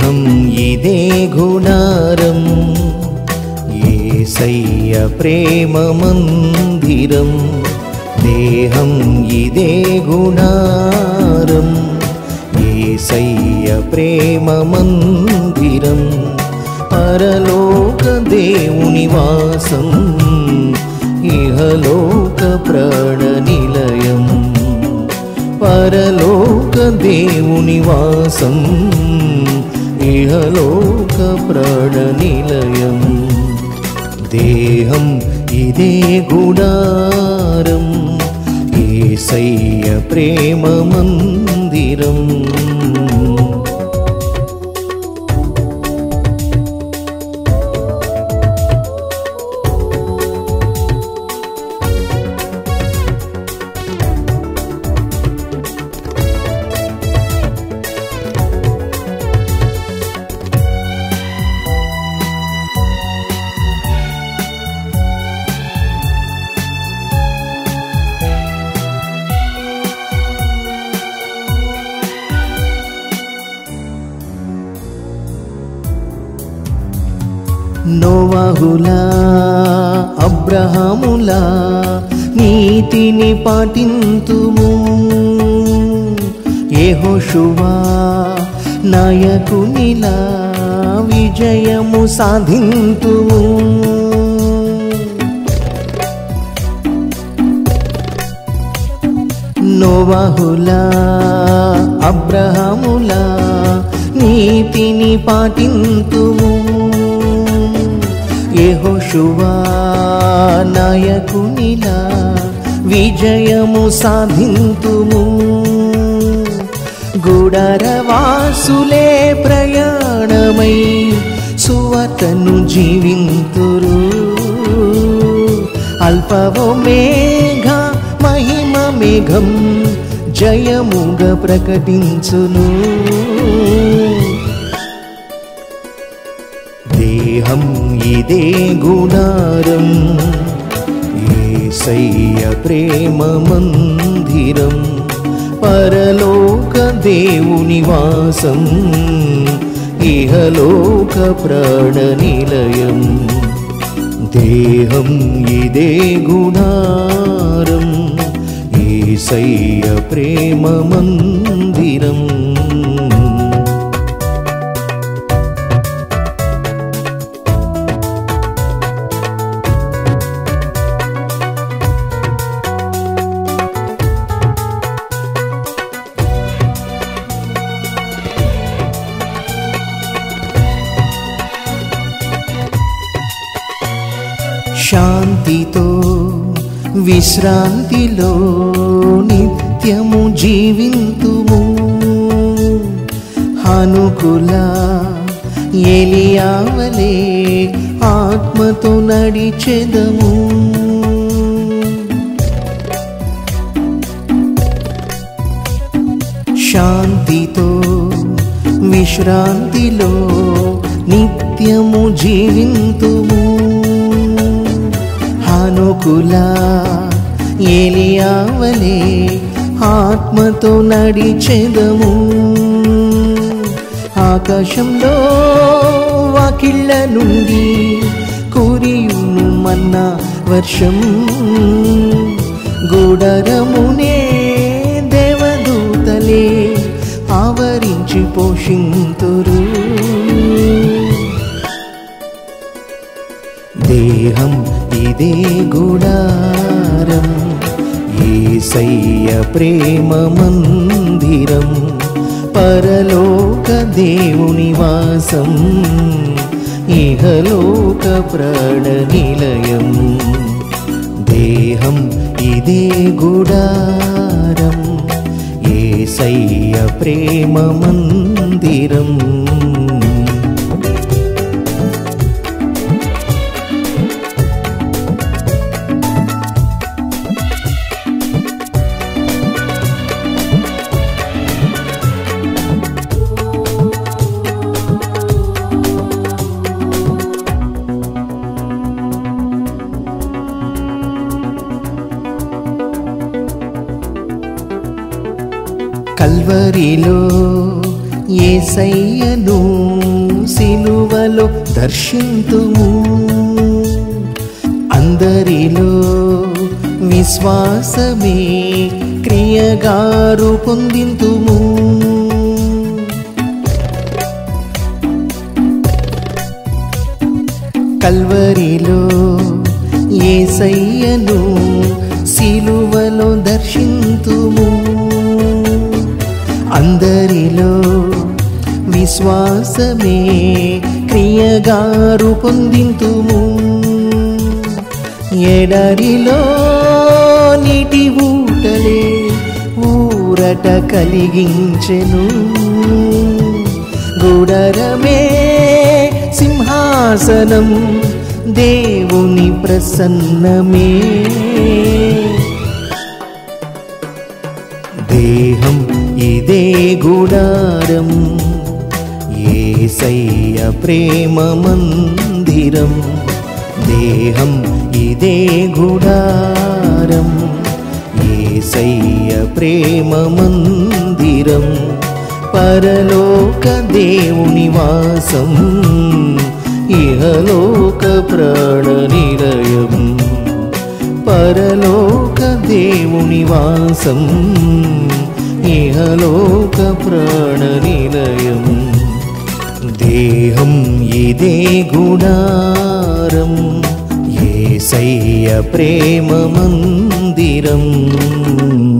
దేహం ఇదే గుణారం ఏసయ్య ప్రేమ మందిరం దేహం ఇదే గుణారం ఏసయ్య ప్రేమ మందిరం పరలోక దేవుని వాసం ఇహలోక ప్రాణ నిలయం పరలోక దేవుని వాసం ఇహలోక ప్రాణ నిలయం దేహం ఇదే గుడారం ఏసయ్య ప్రేమ మందిరం నోవాహులా అబ్రహాములా నీతిని పాటింతుము ఏహోషువా నాయకునిలా విజయము సాధింతుము నోవాహులా అబ్రహాములా నీతిని పాటింతుము యెహోషువా నాయకునిలా విజయము సాధింతుము గుడరవాసులే ప్రయాణమై సువతను జీవింతురు అల్పవో మేఘ మహిమ మేఘం జయముగ ప్రకటించును దేహం ఇదే గుణారం ఏసయ్య ప్రేమ మందిరం పరలోక దేవుని వాసం ఇహలోక ప్రాణ నిలయం దేహం ఇదే గుణారం ఏసయ్య ప్రేమ మందిరం శాంతితో విశ్రాంతిలో నిత్యము జీవింతుము హనుకుల ఎలియావలే ఆత్మతో నడిచెదము శాంతితో విశ్రాంతిలో నిత్యము జీవింతుము హనుకుల ఏలియావలే ఆత్మతో నడిచెదము ఆకాశంలో వాకిళ్ళ నుండి కురియును మన్న వర్షం గుడరమునే దేవదూతలే ఆవరించి పోషింతురు దేహం ఇదే గుడారం ఏసయ్య ప్రేమ మందిరం పరలోక దేవుని వాసం ఇహలోక ప్రాణ నిలయం దేహం ఇదే గుడారం ఏసయ్య ప్రేమ మందిరం కల్వరిలో ఏసయ్యను దర్శింతుము అందరిలో విశ్వాసమే క్రియగారు పొందింతుము కల్వరిలో ఏసయ్యను సిలువలో దర్శింతుము అందరిలో విశ్వాసమే క్రియగారు పొందింతుము ఎడరిలో నీటి ఊటలే ఊరట కలిగించెను గుడరమే సింహాసనం దేవుని ప్రసన్నమే దేహం ఇదే గుడారం ఏసయ్య ప్రేమ మందిరం దేహం ఇదే గుడారం ఏసయ్య ప్రేమ మందిరం పరలోక దేవుని వాసం ఇహలోక ప్రాణ నిలయం పరలోక దేవుని వాసం ఇహలోక ప్రాణ నిలయం దేహం ఇదే గుడారం ఏసయ్య ప్రేమ మందిరం